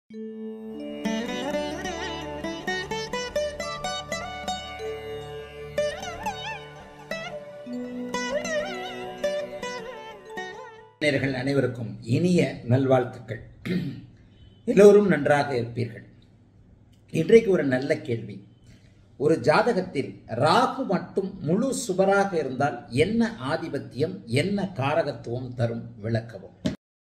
நேயர்கள் அனைவருக்கும் இனிய நல்வாழ்த்துக்கள் எல்லோரும் நன்றாக இருப்பீர்கள் இன்றைக்கு ஒரு நல்ல கேள்வி ஒரு ஜாதகத்தில் ராகு மட்டும் முழு சுபராக இருந்தால் என்ன ஆதிபத்தியம் என்ன காரகத்துவம் தரும் விளக்கவும்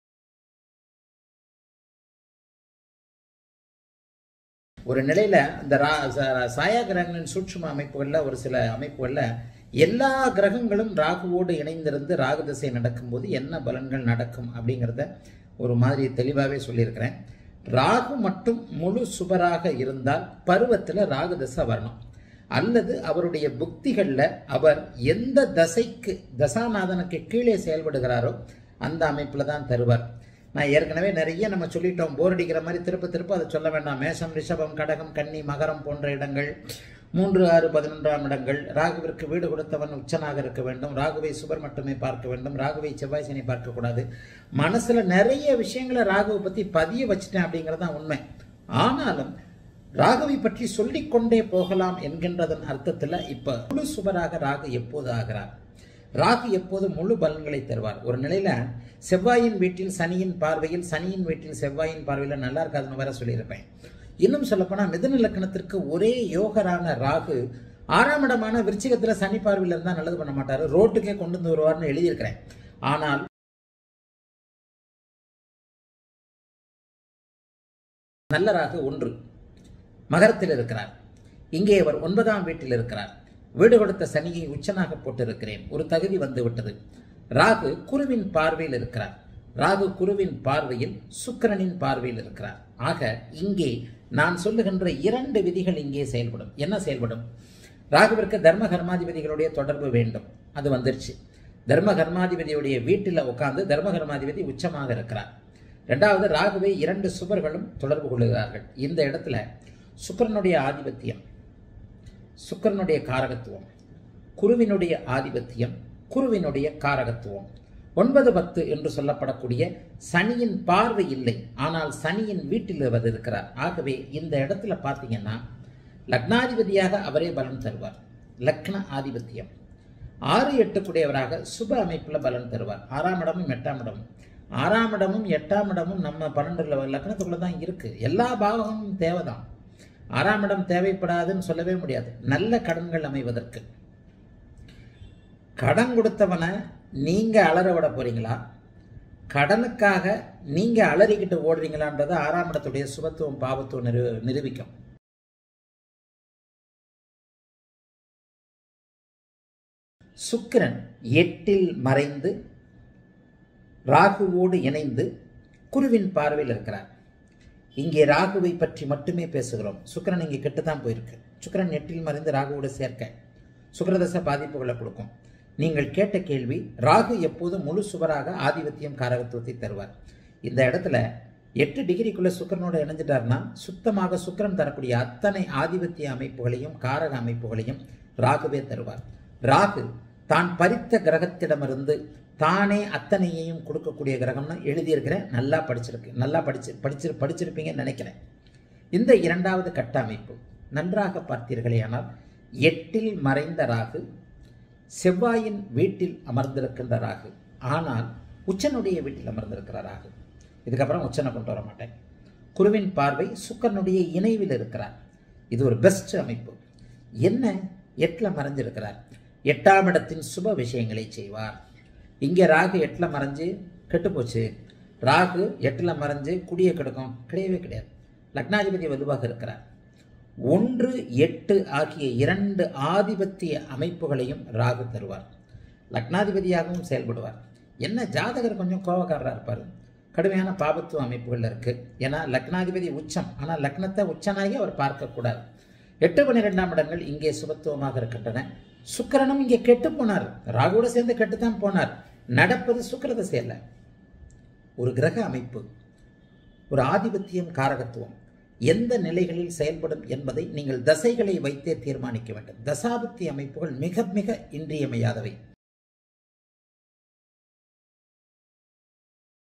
ஒரு நிலையில இந்த ரா- ச- சாயா கிரகங்களின் சூட்சும அமைப்புகள்ல ஒரு சில அமைப்புகள்ல எல்லா கிரகங்களும் ராகுவோடு இணைந்திருந்து ராகு திசை நடக்கும்போது என்ன பலன்கள் நடக்கும் அப்படிங்கிறத ஒரு மாதிரி தெளிவாகவே சொல்லியிருக்கிறேன் ராகு மட்டும் முழு சுபராக இருந்தால் பருவத்தில் ராகு தசை வரணும் அல்லது அவருடைய புக்திகளில் அவர் எந்த தசைக்கு தசாநாதனுக்கு கீழே செயல்படுகிறாரோ அந்த அமைப்பில் தான் தருவார் நான் ஏற்கனவே நிறைய நம்ம சொல்லிட்டோம் போர் அடிக்கிற மாதிரி திருப்ப திருப்ப அதை சொல்ல வேண்டாம் மேஷம் ரிஷபம் கடகம் கன்னி மகரம் போன்ற இடங்கள் மூன்று ஆறு பதினொன்றாம் இடங்கள் ராகுவிற்கு வீடு கொடுத்தவன் உச்சனாக இருக்க வேண்டும் ராகுவை சுபர் மட்டுமே பார்க்க வேண்டும் ராகுவை செவ்வாய் சனி பார்க்கக்கூடாது மனசுல நிறைய விஷயங்களை ராகுவை பத்தி பதிய வச்சுட்டேன் அப்படிங்கிறது தான் உண்மை ஆனாலும் ராகுவை பற்றி சொல்லிக்கொண்டே போகலாம் என்கின்றதன் அர்த்தத்துல இப்ப முழு சுபராக ராகு எப்போது ஆகிறார் ராகு எப்போது முழு பலன்களை தருவார் ஒரு நிலையில செவ்வாயின் வீட்டில் சனியின் பார்வையில் சனியின் வீட்டில் செவ்வாயின் பார்வையில் நல்லா இருக்காதுன்னு வேற சொல்லியிருப்பேன் இன்னும் சொல்லப்போனா மிதுன லக்கணத்திற்கு ஒரே யோகரான ராகு ஆறாம் இடமான விருச்சிகத்துல சனி பார்வையில் இருந்தா நல்லது பண்ண மாட்டாரு ரோட்டுக்கே கொண்டு வந்து வருவார்னு எழுதியிருக்கிறேன் ஆனால் நல்ல ராகு ஒன்று மகரத்தில் இருக்கிறார் இங்கே அவர் ஒன்பதாம் வீட்டில் இருக்கிறார் வீடு கொடுத்த சனியை உச்சனாக போட்டிருக்கிறேன் ஒரு தகுதி வந்து விட்டது ராகு குருவின் பார்வையில் இருக்கிறார் ராகு குருவின் பார்வையில் சுக்கிரனின் பார்வையில் இருக்கிறார் ஆக இங்கே நான் சொல்லுகின்ற இரண்டு விதிகள் இங்கே செயல்படும் என்ன செயல்படும் ராகுவிற்கு தர்ம கர்மாதிபதிகளுடைய தொடர்பு வேண்டும் அது வந்துருச்சு தர்ம கர்மாதிபதியுடைய வீட்டில் உட்கார்ந்து தர்ம கர்மாதிபதி உச்சமாக இருக்கிறார் ரெண்டாவது ராகுவை இரண்டு சுபர்களும் தொடர்பு கொள்ளுகிறார்கள் இந்த இடத்துல சுக்கிரனுடைய ஆதிபத்தியம் சுக்கிரனுடைய காரகத்துவம் குருவினுடைய ஆதிபத்தியம் குருவினுடைய காரகத்துவம் ஒன்பது பத்து என்று சொல்லப்படக்கூடிய சனியின் பார்வை இல்லை ஆனால் சனியின் வீட்டில் அவர் இருக்கிறார் ஆகவே இந்த இடத்துல பார்த்தீங்கன்னா லக்னாதிபதியாக அவரே பலன் தருவார் லக்ன ஆதிபத்தியம் ஆறு எட்டுக்குடையவராக சுப அமைப்பில் பலன் தருவார் ஆறாம் இடமும் எட்டாம் இடமும் ஆறாம் இடமும் எட்டாம் இடமும் நம்ம பன்னெண்டு லக்னத்துக்குள்ள தான் இருக்கு எல்லா பாவகமும் தேவைதான் ஆறாம் இடம் தேவைப்படாதுன்னு சொல்லவே முடியாது நல்ல கடன்கள் அமைவதற்கு கடன் கொடுத்தவனை நீங்க அலற விட போறீங்களா கடனுக்காக நீங்க அலறிக்கிட்டு ஓடுறீங்களான்றது ஆறாம் இடத்துடைய சுபத்துவம் பாவத்துவம் நிரு நிரூபிக்கும் சுக்கிரன் எட்டில் மறைந்து ராகுவோடு இணைந்து குருவின் பார்வையில் இருக்கிறார் இங்கே ராகுவை பற்றி மட்டுமே பேசுகிறோம் சுக்கிரன் இங்கே கெட்டுதான் போயிருக்கு சுக்கிரன் எட்டில் மறைந்து ராகுவோடு சேர்க்க சுக்கிரதச பாதிப்புகளை கொடுக்கும் நீங்கள் கேட்ட கேள்வி ராகு எப்போதும் முழு சுவராக ஆதிபத்தியம் காரகத்துவத்தை தருவார் இந்த இடத்துல எட்டு டிகிரிக்குள்ள சுக்கிரனோட இணைஞ்சிட்டார்னா சுத்தமாக சுக்கிரன் தரக்கூடிய அத்தனை ஆதிபத்திய அமைப்புகளையும் காரக அமைப்புகளையும் ராகுவே தருவார் ராகு தான் பறித்த கிரகத்திடமிருந்து தானே அத்தனையையும் கொடுக்கக்கூடிய கிரகம்னு எழுதியிருக்கிறேன் நல்லா படிச்சிருக்கு நல்லா படிச்சு படிச்சு படிச்சிருப்பீங்கன்னு நினைக்கிறேன் இந்த இரண்டாவது கட்ட அமைப்பு நன்றாக பார்த்தீர்களேயானால் எட்டில் மறைந்த ராகு செவ்வாயின் வீட்டில் அமர்ந்திருக்கின்ற ராகு ஆனால் உச்சனுடைய வீட்டில் அமர்ந்திருக்கிற ராகு இதுக்கப்புறம் உச்சனை கொண்டு வர மாட்டேன் குருவின் பார்வை சுக்கரனுடைய இணைவில் இருக்கிறார் இது ஒரு பெஸ்ட் அமைப்பு என்ன எட்டில் மறைஞ்சிருக்கிறார் எட்டாம் இடத்தின் சுப விஷயங்களை செய்வார் இங்கே ராகு எட்டில் மறைஞ்சு கெட்டு போச்சு ராகு எட்டில் மறைஞ்சு குடியை கெடுக்கும் கிடையவே கிடையாது லக்னாதிபதி வலுவாக இருக்கிறார் ஒன்று எட்டு ஆகிய இரண்டு ஆதிபத்திய அமைப்புகளையும் ராகு தருவார் லக்னாதிபதியாகவும் செயல்படுவார் என்ன ஜாதகர் கொஞ்சம் கோபக்காரராக இருப்பார் கடுமையான பாபத்துவ அமைப்புகள் இருக்கு ஏன்னா லக்னாதிபதி உச்சம் ஆனால் லக்னத்தை உச்சனாகி அவர் பார்க்கக்கூடாது எட்டு பன்னிரெண்டாம் இடங்கள் இங்கே சுபத்துவமாக இருக்கின்றன சுக்கிரனும் இங்கே கெட்டு போனார் ராகுவோட சேர்ந்து கெட்டுத்தான் போனார் நடப்பது சுக்கிரத செயல்ல ஒரு கிரக அமைப்பு ஒரு ஆதிபத்தியம் காரகத்துவம் எந்த நிலைகளில் செயல்படும் என்பதை நீங்கள் தசைகளை வைத்தே தீர்மானிக்க வேண்டும் தசாபுத்தி அமைப்புகள் மிக மிக இன்றியமையாதவை